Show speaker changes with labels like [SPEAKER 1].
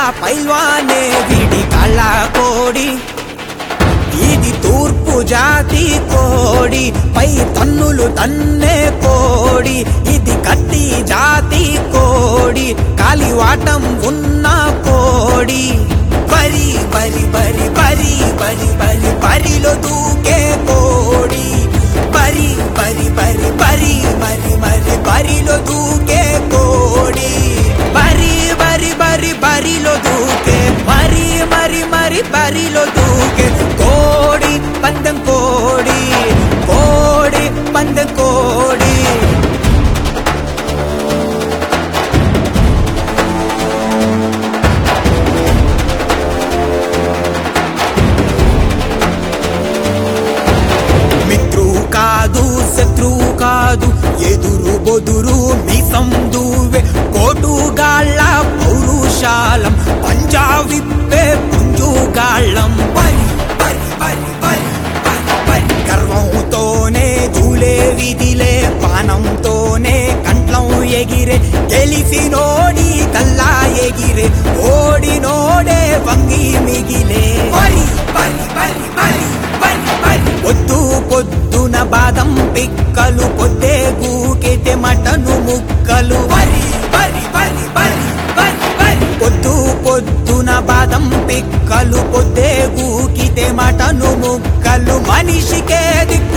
[SPEAKER 1] పైల్వానే వీడి కళ్ళ కోడి ఇది తూర్పు జాతి కోడి పై తన్నులు తన్నే కోడి ఇది కత్తి జాతి కోడి కాలివాటం ఉన్న కోడి బరి బరి బరి బరి బరి బరి బరిలో దూకే కోడి బరి బరి బరి బరి మరి మరి బరిలో దూకే కోడి బరి బరి బరి బరిలో దూకే మరి మరి మరి బరిలో దూకే కోడి పందెం కోడి కోడి పందెం కోడి మిత్రువు కాదు శత్రువు కాదు ఎదురు బొదురు మీసం దూవే కోటుగాళ్ళ పౌరుషాలం పంజా విప్పే పుంజుగాళ్ళం పరి పరి పరి పరి పరి పరి గర్వంతోనే దూలే విధిలే పానంతోనే కంట్లం ఎగిరే గెలిసినోడి కల్లా ఎగిరే ఓడినోడే వంగి మిగిలే పరి పరి పరి పరి పరి పరి పొద్దు పొద్దున బాదం పిక్కలు పొద్దే గూకెతే మటను ముక్కలు పరి పరి పరి పరి పరి పరి పొద్దు పొద్దున బాదం పిక్కలు పొద్దే గూకితే మటను ముక్కలు మనిషికే దిక్కు